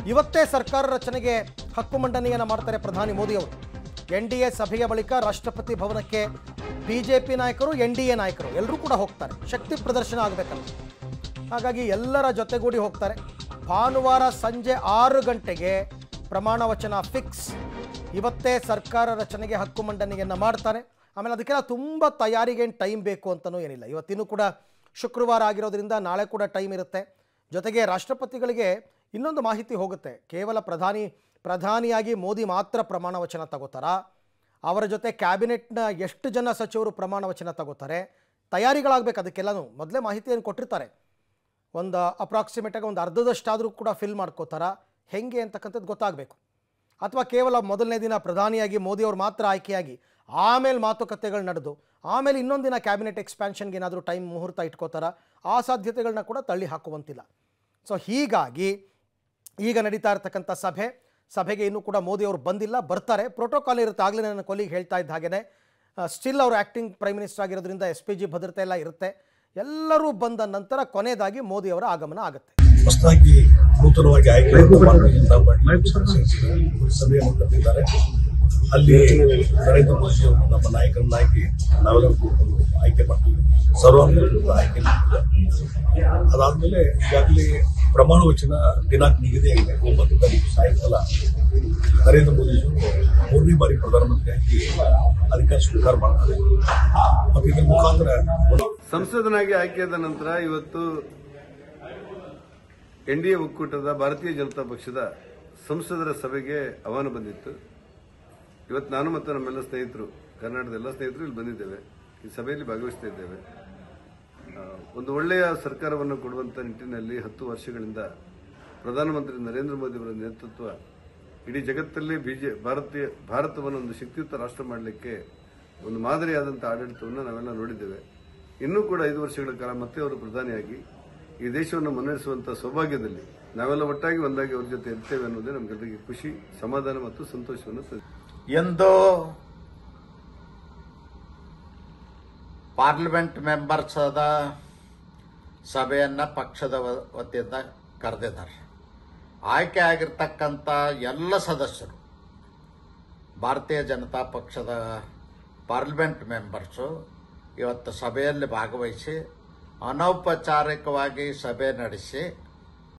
ಇವತ್ತೇ ಸರ್ಕಾರ ರಚನೆಗೆ ಹಕ್ಕು ಮಂಡನೆಯನ್ನು ಮಾಡ್ತಾರೆ ಪ್ರಧಾನಿ ಮೋದಿಯವರು ಎನ್ ಡಿ ಎ ಸಭೆಯ ಬಳಿಕ ರಾಷ್ಟ್ರಪತಿ ಭವನಕ್ಕೆ ಬಿಜೆಪಿ ನಾಯಕರು ಎನ್ ಡಿ ಎ ನಾಯಕರು ಎಲ್ಲರೂ ಕೂಡ ಹೋಗ್ತಾರೆ ಶಕ್ತಿ ಪ್ರದರ್ಶನ ಆಗಬೇಕಲ್ಲ ಹಾಗಾಗಿ ಎಲ್ಲರ ಜೊತೆಗೂಡಿ ಹೋಗ್ತಾರೆ ಭಾನುವಾರ ಸಂಜೆ ಆರು ಗಂಟೆಗೆ ಪ್ರಮಾಣ ವಚನ ಫಿಕ್ಸ್ ಇವತ್ತೇ ಸರ್ಕಾರ ರಚನೆಗೆ ಹಕ್ಕು ಮಂಡನೆಯನ್ನು ಮಾಡ್ತಾರೆ ಆಮೇಲೆ ಅದಕ್ಕೆಲ್ಲ ತುಂಬ ತಯಾರಿಗೆ ಏನು ಟೈಮ್ ಬೇಕು ಅಂತಲೂ ಏನಿಲ್ಲ ಇವತ್ತಿನೂ ಕೂಡ ಶುಕ್ರವಾರ ಆಗಿರೋದ್ರಿಂದ ನಾಳೆ ಕೂಡ ಟೈಮ್ ಇರುತ್ತೆ ಜೊತೆಗೆ ರಾಷ್ಟ್ರಪತಿಗಳಿಗೆ ಇನ್ನೊಂದು ಮಾಹಿತಿ ಹೋಗುತ್ತೆ ಕೇವಲ ಪ್ರಧಾನಿ ಪ್ರಧಾನಿಯಾಗಿ ಮೋದಿ ಮಾತ್ರ ಪ್ರಮಾಣ ವಚನ ತಗೋತಾರಾ ಅವರ ಜೊತೆ ಕ್ಯಾಬಿನೆಟ್ನ ಎಷ್ಟು ಜನ ಸಚಿವರು ಪ್ರಮಾಣ ವಚನ ತಗೋತಾರೆ ತಯಾರಿಗಳಾಗಬೇಕು ಅದಕ್ಕೆಲ್ಲನೂ ಮೊದಲೇ ಮಾಹಿತಿಯನ್ನು ಕೊಟ್ಟಿರ್ತಾರೆ ಒಂದು ಅಪ್ರಾಕ್ಸಿಮೇಟಾಗಿ ಒಂದು ಅರ್ಧದಷ್ಟಾದರೂ ಕೂಡ ಫಿಲ್ ಮಾಡ್ಕೋತಾರ ಹೆಂಗೆ ಅಂತಕ್ಕಂಥದ್ದು ಗೊತ್ತಾಗಬೇಕು ಅಥವಾ ಕೇವಲ ಮೊದಲನೇ ದಿನ ಪ್ರಧಾನಿಯಾಗಿ ಮೋದಿಯವರು ಮಾತ್ರ ಆಯ್ಕೆಯಾಗಿ ಆಮೇಲೆ ಮಾತುಕತೆಗಳು ನಡೆದು ಆಮೇಲೆ ಇನ್ನೊಂದು ದಿನ ಕ್ಯಾಬಿನೆಟ್ ಎಕ್ಸ್ಪ್ಯಾನ್ಷನ್ಗೆ ಏನಾದರೂ ಟೈಮ್ ಮುಹೂರ್ತ ಇಟ್ಕೋತಾರ ಆ ಸಾಧ್ಯತೆಗಳನ್ನ ಕೂಡ ತಳ್ಳಿ ಹಾಕುವಂತಿಲ್ಲ ಸೊ ಹೀಗಾಗಿ ಈಗ ನಡೀತಾ ಇರತಕ್ಕಂಥ ಸಭೆ ಸಭೆಗೆ ಇನ್ನೂ ಕೂಡ ಮೋದಿಯವರು ಬಂದಿಲ್ಲ ಬರ್ತಾರೆ ಪ್ರೋಟೋಕಾಲ್ ಇರುತ್ತೆ ಆಗಲೇ ನನ್ನ ಕೊಲಿಗೆ ಹೇಳ್ತಾ ಇದ್ದ ಹಾಗೆಯೇ ಸ್ಟಿಲ್ ಅವರು ಆ್ಯಕ್ಟಿಂಗ್ ಪ್ರೈಮ್ ಮಿನಿಸ್ಟರ್ ಆಗಿರೋದ್ರಿಂದ ಎಸ್ ಪಿ ಜಿ ಭದ್ರತೆ ಎಲ್ಲ ಇರುತ್ತೆ ಎಲ್ಲರೂ ಬಂದ ನಂತರ ಕೊನೆಯದಾಗಿ ಮೋದಿಯವರ ಆಗಮನ ಆಗುತ್ತೆ ಹೊಸದಾಗಿ ನೂತನವಾಗಿ ಆಯ್ಕೆಯಾದ ಭಾರತೀಯ ಪಾರ್ಟಿ ಸದಸ್ಯರು ಸಭೆಯನ್ನು ಕರೆದಿದ್ದಾರೆ ಅಲ್ಲಿ ನರೇಂದ್ರ ಮೋದಿ ಅವರು ನಮ್ಮ ನಾಯಕರನ್ನಾಗಿ ನಾವೆಲ್ಲರೂ ಕೂತ್ಕೊಂಡು ಆಯ್ಕೆ ಮಾಡ್ತೀವಿ ಸರ್ವಾನುಮತ ಆಯ್ಕೆ ಮಾಡ್ತೀವಿ ಅದಾದ್ಮೇಲೆ ಈಗಾಗಲೇ ಪ್ರಮಾಣ ವಚನ ದಿನಾಂಕ ನಿಗದಿಯಾಗಿದೆ ಒಂಬತ್ತು ತಾರೀಕು ಸಾಯಂಕಾಲ ನರೇಂದ್ರ ಮೋದಿ ಅವರು ಮೂರನೇ ಬಾರಿ ಪ್ರಧಾನಮಂತ್ರಿಯಾಗಿ ಅಧಿಕಾರ ಸ್ವೀಕಾರ ಮಾಡ್ತಾರೆ ಮತ್ತು ಇದರ ಮುಖಾಂತರ ಒಂದು ಸಂಸದನಾಗಿ ಆಯ್ಕೆಯಾದ ನಂತರ ಇವತ್ತು ಎನ್ಡಿಎ ಒಕ್ಕೂಟದ ಭಾರತೀಯ ಜನತಾ ಪಕ್ಷದ ಸಂಸದರ ಸಭೆಗೆ ಆಹ್ವಾನ ಬಂದಿತ್ತು ಇವತ್ತು ನಾನು ಮತ್ತು ನಮ್ಮೆಲ್ಲ ಸ್ನೇಹಿತರು ಕರ್ನಾಟಕದ ಎಲ್ಲ ಸ್ನೇಹಿತರು ಇಲ್ಲಿ ಬಂದಿದ್ದೇವೆ ಈ ಸಭೆಯಲ್ಲಿ ಭಾಗವಹಿಸ್ತಾ ಇದ್ದೇವೆ ಆ, ಒಂದು ಒಳ್ಳೆಯ ಸರ್ಕಾರವನ್ನು ಕೊಡುವಂತ ನಿಟ್ಟಿನಲ್ಲಿ ಹತ್ತು ವರ್ಷಗಳಿಂದ ಪ್ರಧಾನಮಂತ್ರಿ ನರೇಂದ್ರ ಮೋದಿ ಅವರ ನೇತೃತ್ವ ಇಡೀ ಜಗತ್ತಲ್ಲಿ ಬಿಜೆ ಭಾರತೀಯ ಭಾರತವನ್ನು ಒಂದು ಶಕ್ತಿಯುತ ರಾಷ್ಟ್ರ ಮಾಡಲಿಕ್ಕೆ ಒಂದು ಮಾದರಿಯಾದಂತಹ ಆಡಳಿತವನ್ನು ನಾವೆಲ್ಲ ನೋಡಿದ್ದೇವೆ ಇನ್ನೂ ಕೂಡ ಐದು ವರ್ಷಗಳ ಕಾಲ ಮತ್ತೆ ಅವರು ಪ್ರಧಾನಿಯಾಗಿ ಈ ದೇಶವನ್ನು ಮುನ್ನಡೆಸುವಂತಹ ಸೌಭಾಗ್ಯದಲ್ಲಿ ನಾವೆಲ್ಲ ಒಟ್ಟಾಗಿ ಒಂದಾಗಿ ಅವ್ರ ಜೊತೆ ಇರ್ತೇವೆ ಅನ್ನೋದೇ ನಮ್ಗೆಲ್ಲರಿಗೆ ಖುಷಿ ಸಮಾಧಾನ ಮತ್ತು ಸಂತೋಷವನ್ನು ತಂದಿದೆ ಎಂದು ಪಾರ್ಲಿಮೆಂಟ್ ಮೆಂಬರ್ಸ್ ಅದ ಸಭೆಯನ್ನ ಪಕ್ಷದ ವ- ವತಿಯಿಂದ ಕರೆದಿದ್ದಾರೆ ಆಯ್ಕೆ ಆಗಿರ್ತಕ್ಕಂಥ ಎಲ್ಲ ಸದಸ್ಯರು ಭಾರತೀಯ ಜನತಾ ಪಕ್ಷದ ಪಾರ್ಲಿಮೆಂಟ್ ಮೆಂಬರ್ಸು ಇವತ್ತು ಸಭೆಯಲ್ಲಿ ಭಾಗವಹಿಸಿ ಅನೌಪಚಾರಿಕವಾಗಿ ಸಭೆ ನಡೆಸಿ